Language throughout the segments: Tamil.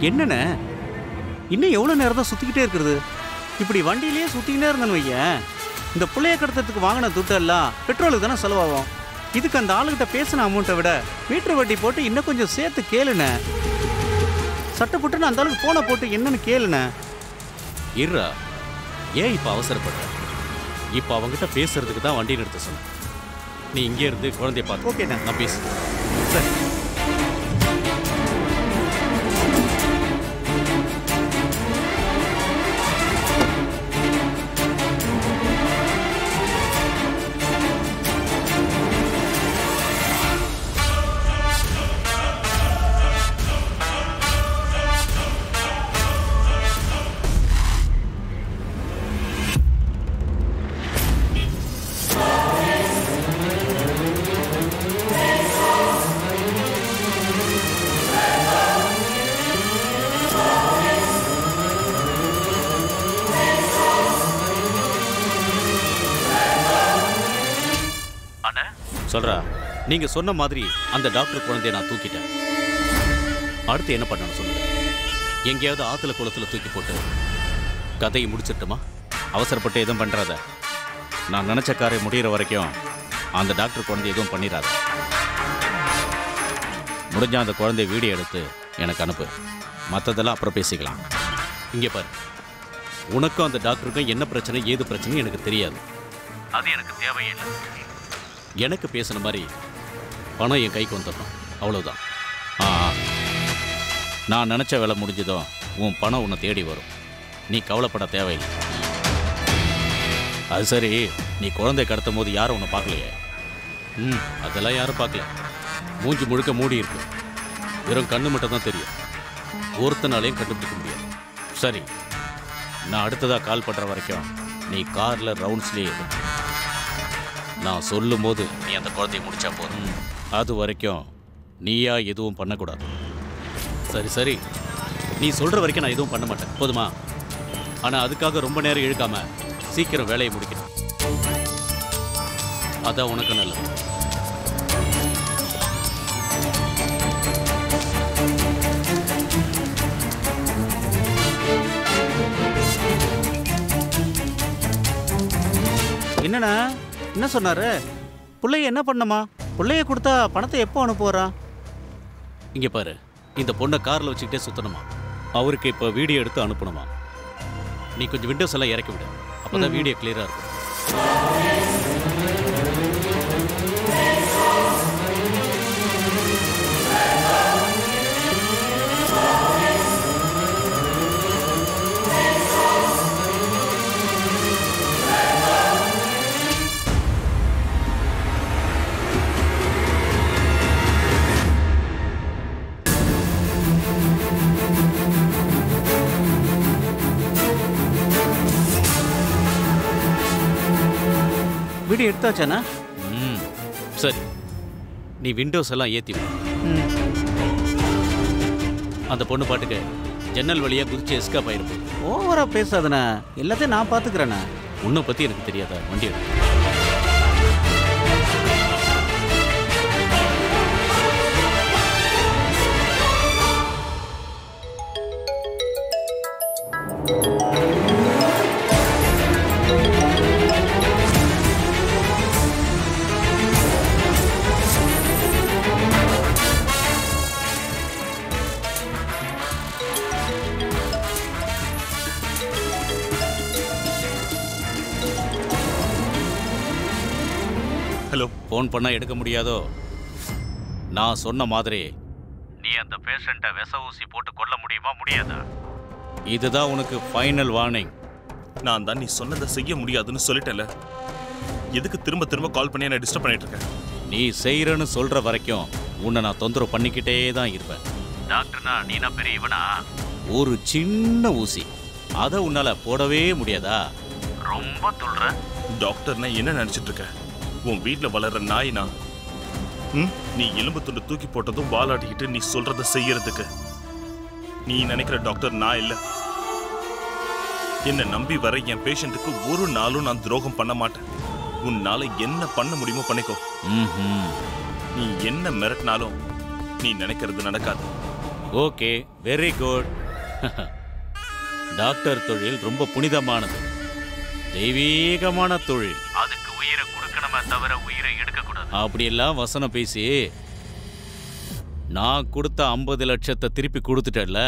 என்னண்ணே இன்னும் எவ்வளோ நேரம் தான் சுற்றிக்கிட்டே இருக்கிறது இப்படி வண்டியிலேயே சுற்றிக்கிட்டே இருந்தேன்னு வையேன் இந்த பிள்ளைய கடத்தத்துக்கு வாங்கின துட்டெல்லாம் பெட்ரோலுக்கு தானே செலவாகும் இதுக்கு அந்த ஆளுகிட்ட பேசின அமௌண்ட்டை விட மீட்டர் வட்டி போட்டு இன்னும் கொஞ்சம் சேர்த்து கேளுண்ணே சட்டப்பட்டு நான் அந்த ஆளுக்கு போனை போட்டு என்னன்னு கேளுண்ணே இருடா ஏன் இப்போ அவசரப்படுற இப்போ அவங்ககிட்ட பேசுறதுக்கு தான் வண்டி நிறுத்த சொன்னேன் நீ இங்கே இருந்து குழந்தைய பார்த்து ஓகேண்ணே. நான் பேசு சரி சொல்றா நீங்க சொன்ன மாதிரி அந்த டாக்டர் குழந்தைய நான் தூக்கிட்டேன் அடுத்து என்ன பண்ணணும் சொல்லுங்க எங்கேயாவது ஆத்துல குளத்துல தூக்கி போட்டு கதையை முடிச்சிட்டுமா அவசரப்பட்டு எதுவும் பண்றாத நான் நினைச்ச காரியம் முடியிற வரைக்கும் அந்த டாக்டர் குழந்தை எதுவும் பண்ணிடாத முடிஞ்சா அந்த குழந்தைய வீடியோ எடுத்து எனக்கு அனுப்பு மற்றதெல்லாம் அப்புறம் பேசிக்கலாம் இங்கே பாரு உனக்கும் அந்த டாக்டருக்கும் என்ன பிரச்சனை ஏது பிரச்சனை எனக்கு தெரியாது அது எனக்கு தேவையில்லை எனக்கு பேசின மாதிரி பணம் என் கைக்கு வந்துடணும் அவ்வளவுதான் ஆ ஆ. நான் நினச்ச வேலை முடிஞ்சதும் உன் பணம் உன்னை தேடி வரும் நீ கவலைப்பட தேவையில்லை அது சரி நீ குழந்தை கடத்தும் போது யாரும் உன்னை பார்க்கலையே ம் அதெல்லாம் யாரும் பார்க்கல மூஞ்சி முழுக்க மூடி இருக்கு வெறும் கண்ணு மட்டும் தான் தெரியும் ஒருத்தனாலையும் கண்டுபிடிக்க முடியாது சரி நான் அடுத்ததாக கால் பண்ணுற வரைக்கும் நீ காரில் ரவுண்ட்ஸ்லேயே இரு நான் சொல்லும் போது நீ அந்த குழந்தைய முடிச்சா போதும் அது வரைக்கும் நீயா எதுவும் பண்ணக்கூடாது சரி சரி நீ சொல்ற வரைக்கும் நான் எதுவும் பண்ண மாட்டேன் போதுமா ஆனா அதுக்காக ரொம்ப நேரம் இழுக்காம சீக்கிரம் வேலையை முடிக்கணும் அதான் உனக்கு நல்லது என்னண்ணா என்ன சொன்னாரு பிள்ளைய என்ன பண்ணமா பிள்ளைய கொடுத்தா பணத்தை எப்போ அனுப்புவாரா இங்க பாரு இந்த பொண்ணை கார்ல வச்சுக்கிட்டே சுத்தணுமா அவருக்கு இப்போ வீடியோ எடுத்து அனுப்பணுமா நீ கொஞ்சம் விண்டோஸ் எல்லாம் இறக்கி விடு அப்பதான் வீடியோ கிளியரா இருக்கும் வீடியோ எடுத்தாச்சாண்ணா ம் சரி நீ விண்டோஸ் எல்லாம் ஏத்தி விடு ம் அந்த பொண்ணு பாட்டுக்கு ஜன்னல் வழியா குதிச்சு எஸ்கேப் ஆயிருப்போம் ஓவரா பேசாதண்ணா எல்லாத்தையும் நான் பார்த்துக்கிறேண்ணா உன்னை பத்தி எனக்கு தெரியாதா வண்டி எடு ஹலோ ஃபோன் பண்ணா எடுக்க முடியாதோ நான் சொன்ன மாதிரி நீ அந்த பேஷண்ட்டை விச ஊசி போட்டு கொல்ல முடியுமா முடியாதா இதுதான் உனக்கு ஃபைனல் வார்னிங் நான் தான் நீ சொன்னதை செய்ய முடியாதுன்னு சொல்லிட்டேன்ல எதுக்கு திரும்ப திரும்ப கால் பண்ணி என்ன டிஸ்டர்ப் பண்ணிட்டு இருக்க நீ செய்யறன்னு சொல்ற வரைக்கும் உன்னை நான் தொந்தரவு பண்ணிக்கிட்டே தான் இருப்பேன் டாக்டர்னா நீனா பெரியவனா ஒரு சின்ன ஊசி அதை உன்னால போடவே முடியாதா ரொம்ப சொல்ற டாக்டர்னா என்ன நினைச்சிட்டு இருக்க உன் வீட்ல வளர்ற நாயினா ம் நீ எலும்பு துண்டு தூக்கி போட்டதும் வாலாட்டிக்கிட்டு நீ சொல்றத செய்யறதுக்கு நீ நினைக்கிற டாக்டர் நான் இல்ல என்ன நம்பி வர என் பேஷண்ட்டுக்கு ஒரு நாளும் நான் துரோகம் பண்ண மாட்டேன் உன்னால என்ன பண்ண முடியுமோ பண்ணிக்கோ ம்ஹும். நீ என்ன மிரட்டினாலும் நீ நினைக்கிறது நடக்காது ஓகே வெரி குட் டாக்டர் தொழில் ரொம்ப புனிதமானது தெய்வீகமான தொழில் அதுக்கு உயிரை கொடுக்கணுமே தவிர உயிரை எடுக்கக்கூடாது அப்படியெல்லாம் வசனம் பேசி நான் கொடுத்த ஐம்பது லட்சத்தை திருப்பி கொடுத்துட்டேன்ல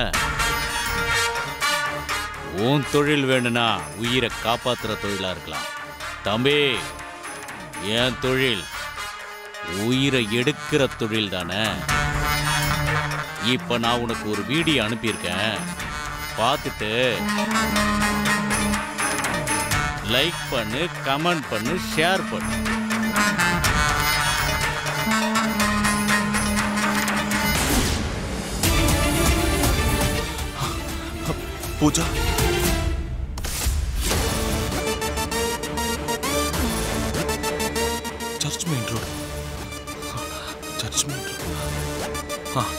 உன் தொழில் வேணும்னா உயிரை காப்பாத்துற தொழிலா இருக்கலாம் தம்பி என் தொழில் உயிரை எடுக்கிற தொழில் தானே இப்ப நான் உனக்கு ஒரு வீடியோ அனுப்பியிருக்கேன் பார்த்துட்டு லைக் பண்ணு கமெண்ட் பண்ணு ஷேர் பண்ணு Pooja church main road church main road ஆ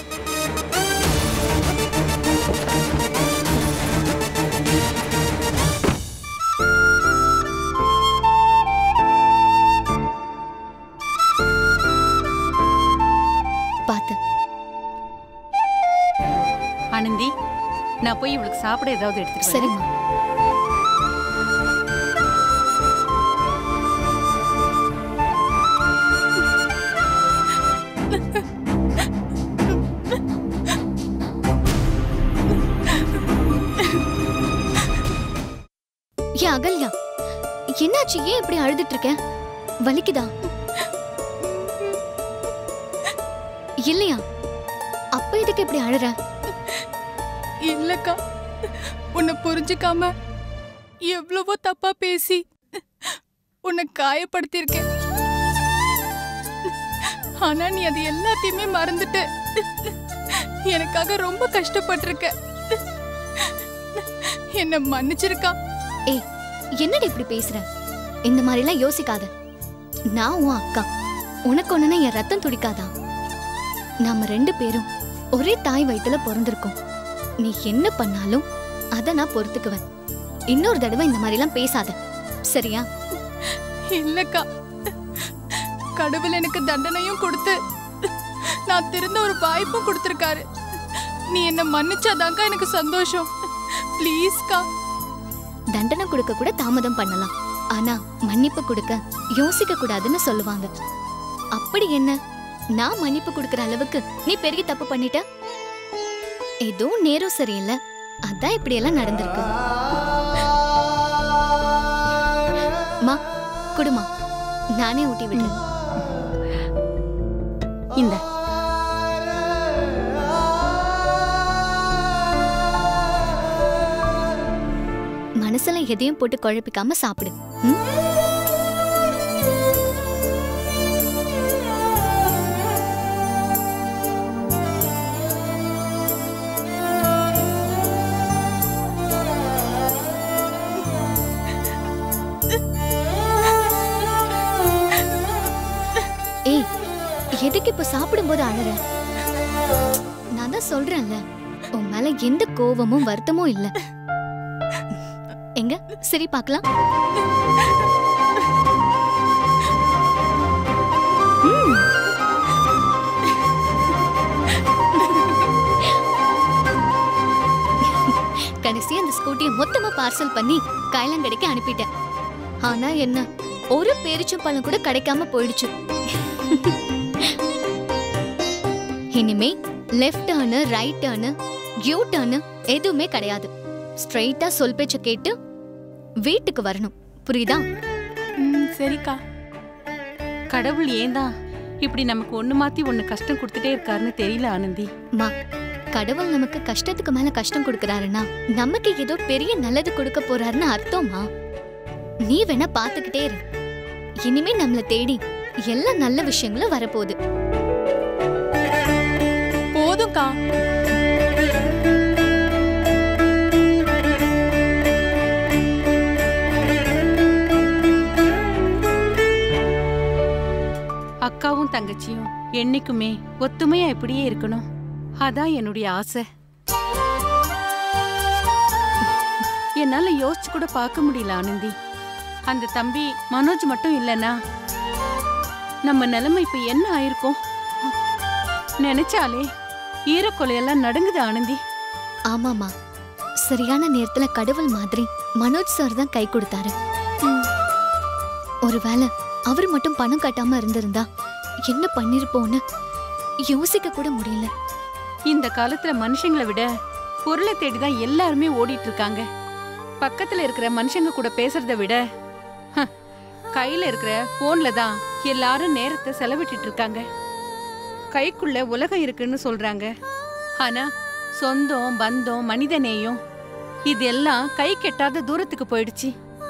பார்த்து ஆனந்தி நான் போய் இவளுக்கு சாப்பிட ஏதாவது எடுத்துட்டு வரேன். சரிம்மா ஏன் அகல்யா என்னாச்சு ஏன் இப்படி அழுதுட்டு இருக்க வலிக்குதா இல்லையா அப்ப எதுக்கு இப்படி அழுற இல்லக்கா உன்னை புரிஞ்சுக்காம எவ்வளவோ தப்பா பேசி உன்னை காயப்படுத்தியிருக்கேன் ஆனா நீ அது எல்லாத்தையுமே மறந்துட்ட எனக்காக ரொம்ப கஷ்டப்பட்டிருக்க என்ன மன்னிச்சிருக்கா ஏய் என்னடி இப்படி பேசுற இந்த மாதிரிலாம் யோசிக்காத நான் உன் அக்கா உனக்கு ஒண்ணுனா என் ரத்தம் துடிக்காதா நாம ரெண்டு பேரும் ஒரே தாய் வயித்துல பிறந்திருக்கோம் நீ என்ன பண்ணாலும் அத நான் பொறுத்துக்குவேன் இன்னொரு தடவை இந்த மாதிரிலாம் பேசாத சரியா இல்லக்கா கடவுள் எனக்கு தண்டனையும் கொடுத்து நான் திருந்த ஒரு வாய்ப்பும் கொடுத்துருக்காரு நீ என்ன மன்னிச்சாதாக்கா எனக்கு சந்தோஷம் ப்ளீஸ்க்கா தண்டனை கொடுக்க கூட தாமதம் பண்ணலாம் ஆனா மன்னிப்பு கொடுக்க யோசிக்க கூடாதுன்னு சொல்லுவாங்க அப்படி என்ன நான் மன்னிப்பு கொடுக்கற அளவுக்கு நீ பெரிய தப்பு பண்ணிட்ட ஏதோ நேரம் சரியில்லை அதான் இப்படி எல்லாம் நடந்திருக்கு மா குடுமா நானே ஊட்டி விடுறேன் இந்த மனசுல எதையும் போட்டு குழப்பிக்காம சாப்பிடு ம்? ஏய் எதுக்கு இப்ப சாப்பிடும்போது அழற நான் தான் சொல்றேன்ல உன் மேல எந்த கோவமும் வருத்தமும் இல்ல எங்க சரி பார்க்கலாம் ம். கடைசி அந்த ஸ்கூட்டியை மொத்தமா பார்சல் பண்ணி கைலாங்கடைக்கு அனுப்பிட்டேன் ஆனா என்ன ஒரு பேரிச்சும் பழம் கூட கிடைக்காம போயிடுச்சு இனிமே left turn right turn U turn எதுவுமே கிடையாது ஸ்ட்ரைட்டா சொல் பேச்ச கேட்டு வீட்டுக்கு வரணும் புரியுதா ம், சரிக்கா கடவுள் ஏன்தான் இப்படி நமக்கு ஒண்ணு மாத்தி ஒண்ணு கஷ்டம் கொடுத்துட்டே இருக்காருன்னு தெரியல ஆனந்தி மா கடவுள் நமக்கு கஷ்டத்துக்கு மேல கஷ்டம் கொடுக்கறாருன்னா நமக்கு ஏதோ பெரிய நல்லது கொடுக்க போறாருன்னு அர்த்தமா நீ வேணா பாத்துக்கிட்டே இரு இனிமே நம்மள தேடி எல்லா நல்ல விஷயங்களும் வரப்போகுது போதும்க்கா அக்காவும் தங்கச்சியும் என்னைக்குமே ஒத்துமையா இப்படியே இருக்கணும் அதான் என்னுடைய ஆசை என்னால யோசிச்சு கூட பார்க்க முடியல ஆனந்தி அந்த தம்பி மனோஜ் மட்டும் இல்லைன்னா நம்ம நிலைமை இப்ப என்ன ஆயிருக்கும் நினைச்சாலே ஈரக்கொலையெல்லாம் நடுங்குது ஆனந்தி ஆமாமா சரியான நேரத்துல கடவுள் மாதிரி மனோஜ் சார் தான் கை கொடுத்தாரு ம். ஒருவேளை அவர் மட்டும் பணம் கட்டாம இருந்திருந்தா என்ன பண்ணிருப்போம்னு யோசிக்க கூட முடியல இந்த காலத்துல மனுஷங்களை விட பொருளை தேடி தான் எல்லாருமே ஓடிட்டு இருக்காங்க பக்கத்துல இருக்கிற மனுஷங்க கூட பேசுறத விட ஹ, கையில இருக்கிற போன்ல தான் எல்லாரும் நேரத்தை செலவிட்டுட்டு இருக்காங்க கைக்குள்ள உலகம் இருக்குன்னு சொல்றாங்க ஆனா சொந்தம் பந்தம் மனிதநேயம் இதெல்லாம் கை கெட்டாத தூரத்துக்கு போயிடுச்சு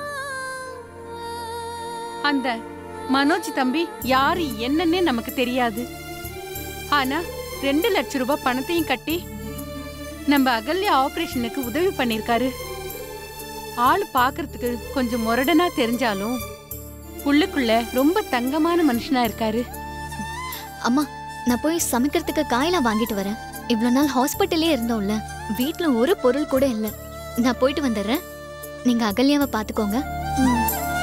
அந்த மனோஜ் தம்பி யாரு என்னன்னே நமக்கு தெரியாது ஆனா ரெண்டு லட்சம் ரூபாய் பணத்தையும் கட்டி நம்ம அகல்யா ஆபரேஷனுக்கு உதவி பண்ணிருக்காரு ஆள் பாக்குறதுக்கு கொஞ்சம் முரடனா தெரிஞ்சாலும் உள்ளுக்குள்ள ரொம்ப தங்கமான மனுஷனா இருக்காரு அம்மா நான் போய் சமைக்கிறதுக்கு காயெல்லாம் வாங்கிட்டு வரேன் இவ்வளவு நாள் ஹாஸ்பிட்டல்லே இருந்தோம்ல வீட்ல ஒரு பொருள் கூட இல்ல நான் போயிட்டு வந்துடுறேன் நீங்க அகல்யாவை பாத்துக்கோங்க ம்.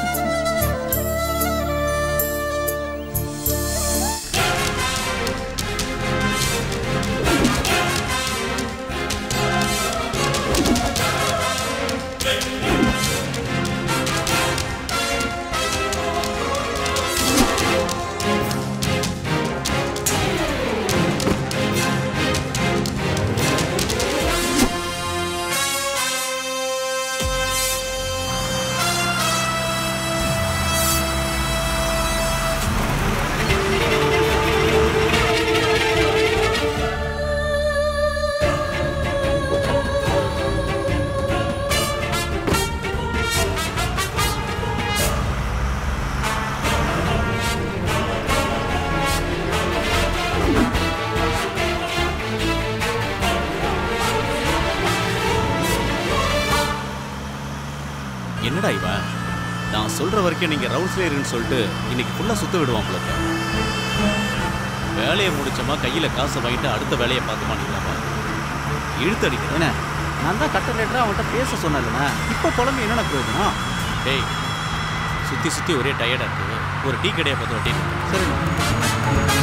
என்னடா இவன் நான் சொல்ற வரைக்கும் நீங்க ரவுண்ட்ஸ்ல இருன்னு சொல்லிட்டு இன்னைக்கு ஃபுல்லா சுத்த விடுவான் போல இருக்கு. வேலையை முடிச்சோமா கையில காசை வாங்கிட்டு அடுத்த வேலையை பார்த்து மாட்டீங்களாமா இழுத்தடிக்கிறேன் என்ன நான் தான் கட்ட லேட்டரா அவன்கிட்ட பேச சொன்னேன்லண்ணா இப்போ குழம்பு என்னென்ன பிரயோஜனம் டேய் சுத்தி சுத்தி ஒரே டயர்டா இருக்கு ஒரு டீ கடையை பார்த்து வட்டி சரிண்ணா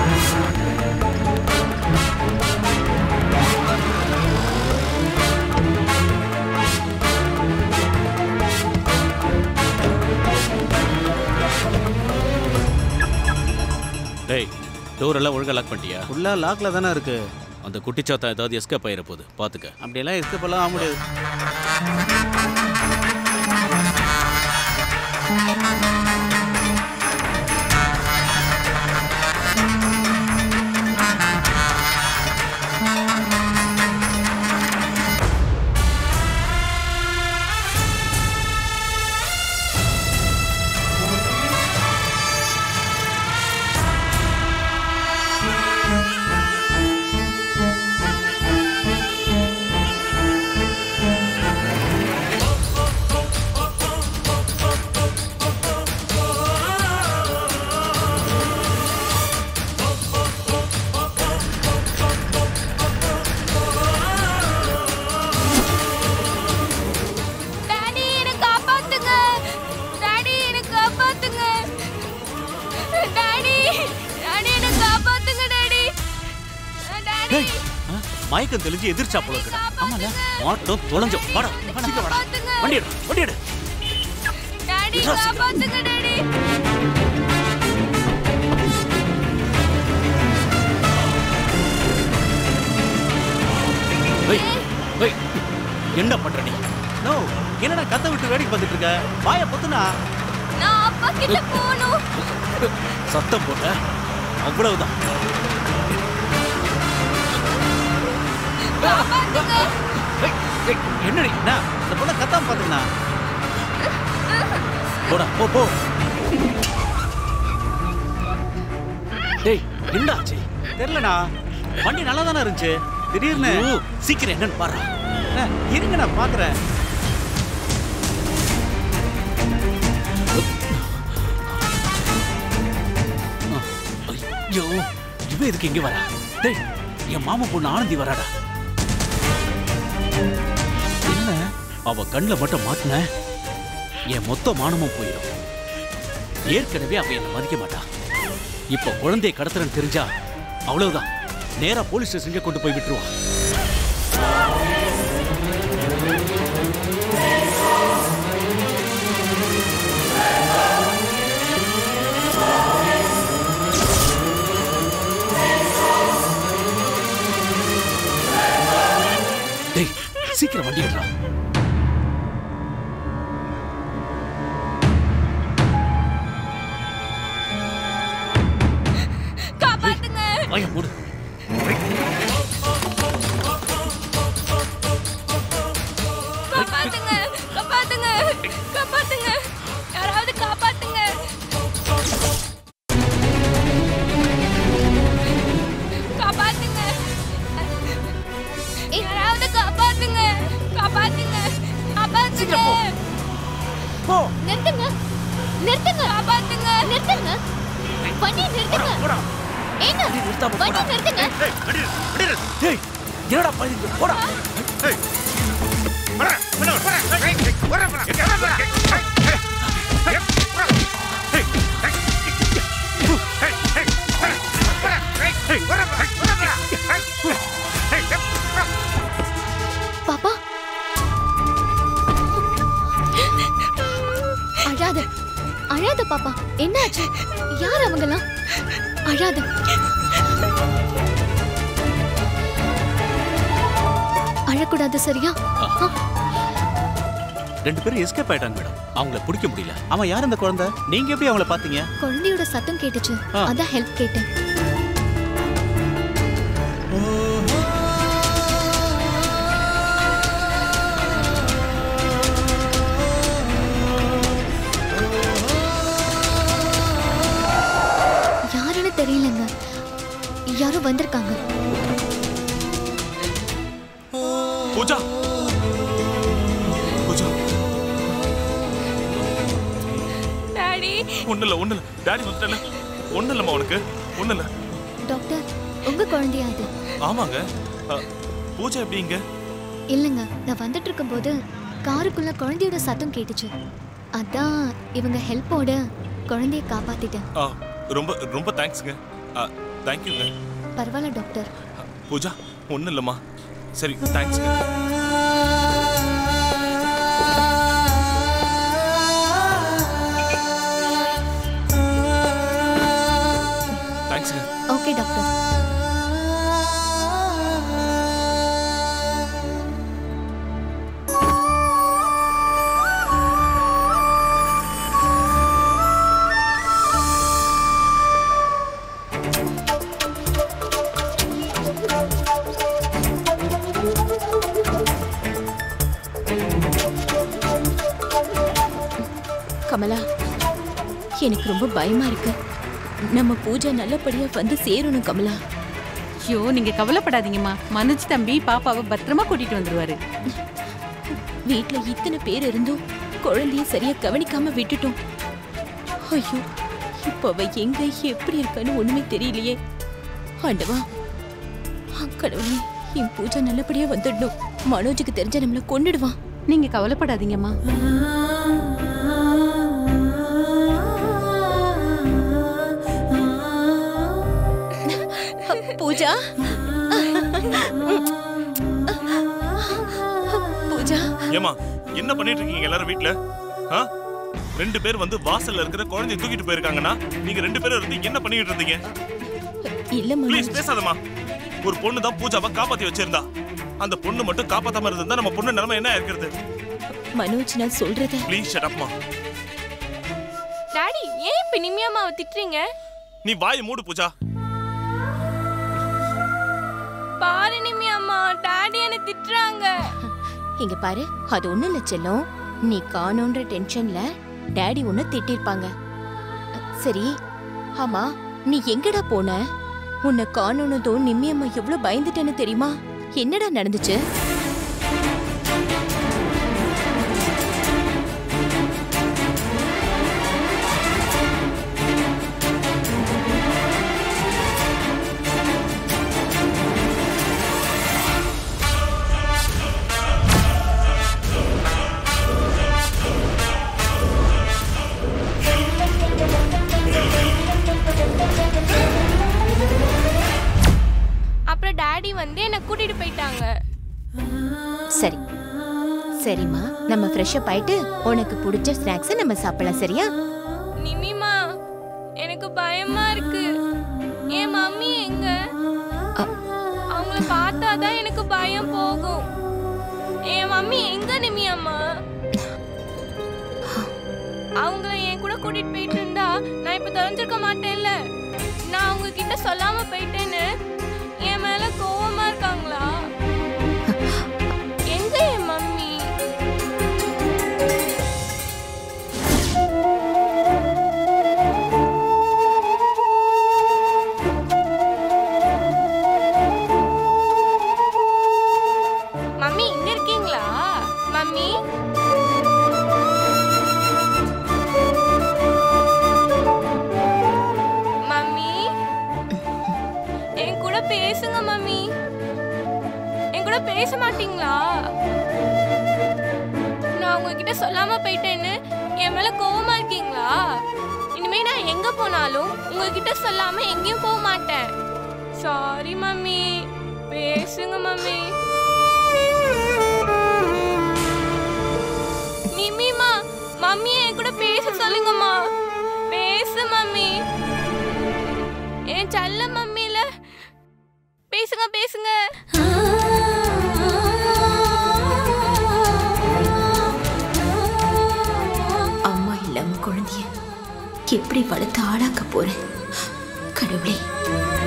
டேய் டோர் எல்லாம் ஒழுங்கா லாக் பண்ணிட்டியா ஃபுல்லாக லாக்கில் தானே இருக்கு அந்த குட்டிச்சாத்தா ஏதாவது எஸ்கேப் ஆயிர போகுது பாத்துக்க அப்படியெல்லாம் எஸ்கேப் எல்லாம் ஆக முடியாது டாடி என்ன காப்பாத்துங்க டாடி என்ன காப்பாத்துங்க டாடி டாடி என்ன காப்பாத்துங்க டாடி டாடி டேய் ஆ, மயக்கம் தெளிஞ்சு எதிர்ச்சா போல இருக்கடா ஆமால மாட்டோம் தொலைஞ்சோம் வாடா சீக்கிரம் வாடா காப்பாத்துங்க. வண்டி எடு வண்டி எடு டாடி விட்றா சீக்கிரம். காப்பாத்துங்க டாடி ஏய் ஏய் என்ன பண்ற நீ நோ என்னடா கத்தை விட்டு வேடிக்கை பார்த்துட்டு இருக்க வாயை பொத்துனா நான் அப்பா கிட்ட போகணும் சத்தம் போட்ட அவ்வளவுதான் காப்பாத்துங்க ஏய், ஏய், என்னடி என்ன இந்த பொண்ணை கத்தாம பார்த்துக்கண்ணா போடா போ போ டேய் என்னடா ஆச்சு தெரிலண்ணா வண்டி நல்லா தானே இருந்துச்சு திடீர்னு ஐயோ, சீக்கிரம் என்னன்னு பாரு அண்ணா, இருங்க நான் பார்க்குறேன் ஐயோ இவன் எதுக்கு இங்க வரா டேய் என் மாமா பொண்ணு ஆனந்தி வராடா என்ன அவ கண்ணுல மட்டும் மாட்டின என் மொத்த மானமும் போயிடும் ஏற்கனவே அவ என்ன மதிக்க மாட்டா இப்ப குழந்தையை கடத்துறேன்னு தெரிஞ்சா அவ்வளவுதான் நேரா போலீஸ் ஸ்டேஷனுக்கே கொண்டு போய் விட்டுருவான் டேய் சீக்கிரம் வண்டி விடுறா காப்பாத்துங்க வாய மூடு காப்பாத்துங்க காப்பாத்துங்க காப்பாத்துங்க யாராவது காப்பாத்துங்க காப்பாத்துங்க யாராவது காப்பாத்துங்க காப்பாத்துங்க காப்பாத்துங்க நிறுத்துங்க நிறுத்துங்க காப்பாத்துங்க நிறுத்துங்க வண்டி நிறுத்துங்க ஏங்க வண்டி நிறுத்துங்க டேய் என்னடா பண்ணிட்டு போடா பாப்பா அழாத அழாத பாப்பா என்னாச்சு யார் அவங்கலாம் அழாத அழக்கூடாது சரியா ஆ, ரெண்டு பேரும் எஸ்கேப் ஆயிட்டாங்க மேடம் அவங்கள பிடிக்க முடியல அவன் யார் அந்த குழந்தை நீங்க எப்படி அவங்கள பாத்தீங்க குழந்தையோட சத்தம் கேட்டுச்சு ஆ. அதான் ஹெல்ப் கேட்டேன் யாருன்னு தெரியலங்க யாரோ வந்திருக்காங்க பூஜா பூஜா டாடி ஒண்ணு இல்ல ஒண்ணு இல்ல டாடி வந்துட்டல ஒண்ணு இல்லம்மா உனக்கு ஒண்ணு இல்ல டாக்டர் உங்க குழந்தையா இது ஆமாங்க அ, பூஜா எப்படி இங்க இல்லைங்க நான் வந்துட்டு இருக்கும்போது காருக்குள்ள குழந்தையோட சத்தம் கேட்டுச்சு அதான் இவங்க ஹெல்ப்போட குழந்தைய காப்பாத்திட்டேன் ஆ, ரொம்ப ரொம்ப தேங்க்ஸ்ங்க தேங்க்யூங்க பரவாயில்ல டாக்டர் பூஜா ஒன்றும் இல்லைம்மா சரி தேங்க்ஸ்ங்க தேங்க்ஸ்ங்க ஓகே டாக்டர் கமலா எனக்கு ரொம்ப பயமா இருக்கு நம்ம பூஜா நல்லபடியா வந்து சேரணும் கமலா ஐயோ நீங்க கவலைப்படாதீங்கம்மா மனோஜ் தம்பி பாப்பாவை பத்திரமா கூட்டிட்டு வந்துருவாரு வீட்ல இத்தனை பேர் இருந்தும் குழந்தைய சரியா கவனிக்காம விட்டுட்டோம் ஐயோ இப்ப அவ எங்க எப்படி இருக்கான்னு ஒண்ணுமே தெரியலையே ஆண்டவா ஆ, கடவுளே என் பூஜா நல்லபடியா வந்துடணும் மனோஜுக்கு தெரிஞ்ச நம்மள கொன்னுடுவான் நீங்க கவலைப்படாதீங்கம்மா பூஜா பூஜா ஏமா என்ன பண்ணிட்டு இருக்கீங்க எல்லாரும் வீட்ல ஆ ரெண்டு பேர் வந்து வாசல்ல இருக்கிற குழந்தைய தூக்கிட்டு போயிருக்காங்கன்னா நீங்க ரெண்டு பேரும் இருந்து என்ன பண்ணிட்டு இருந்தீங்க இல்ல ப்ளீஸ் மனோஜ் பேசாதம்மா ஒரு பொண்ணு தான் பூஜாவை காப்பாத்தி வச்சிருந்தா அந்த பொண்ணு மட்டும் காப்பாத்தாம இருந்தா நம்ம பொண்ணு நிலைமை என்ன இருக்கிறது மனோஜ் நான் சொல்றத ப்ளீஸ் ஷட் அப்மா டாடி ஏன் இப்ப நிம்மியாமாவை திட்டுறீங்க நீ வாயை மூடு பூஜா பாரு நிம்மியாமா டாடி என்ன திட்டுறாங்க இங்க பாரு அது ஒண்ணும் இல்ல செல்லம் நீ காணோன்ற டென்ஷன்ல டாடி உன்னை திட்டிருப்பாங்க சரி ஆமா நீ எங்கடா போன உன்னை காணோனதும் நிம்மியம்மா எவ்வளவு பயந்துட்டேன்னு தெரியுமா என்னடா நடந்துச்சு வந்து என்னை கூட்டிட்டு போயிட்டாங்க சரி சரிம்மா நம்ம ஃப்ரெஷ் அப் ஆயிட்டு உனக்கு பிடிச்ச ஸ்நாக்ஸ் நம்ம சாப்பிடலாம் சரியா நிமிமா எனக்கு பயமா இருக்கு என் மம்மி எங்க அ- அவங்கள பார்த்தாதான் எனக்கு பயம் போகும் என் மம்மி எங்க நிமி அம்மா அவங்கள என் கூட கூட்டிட்டு போயிட்டு இருந்தா நான் இப்ப தொலைஞ்சிருக்க மாட்டேன்ல நான் அவங்க கிட்ட சொல்லாம போயிட்டேன்னு என் மேல கோவமா இருக்காங்களா எங்க என் மம்மி மம்மி இங்க இருக்கீங்களா மம்மி மம்மி என் கூட பேசுங்க மம்மி என் கூட பேச மாட்டீங்களா நான் உங்ககிட்ட சொல்லாம போயிட்டேன்னு என் மேல கோவமா இருக்கீங்களா இனிமே நான் எங்க போனாலும் உங்ககிட்ட சொல்லாம எங்கேயும் போக மாட்டேன் சாரி மம்மி பேசுங்க மம்மி நிமிமா மம்மி என் கூட பேச சொல்லுங்கம்மா பேசு மம்மி என் செல்ல மம்மில பேசுங்க பேசுங்க அம்மா இல்லாம குழந்தைய எப்படி வளர்த்து ஆளாக்க போறேன் கடவுளே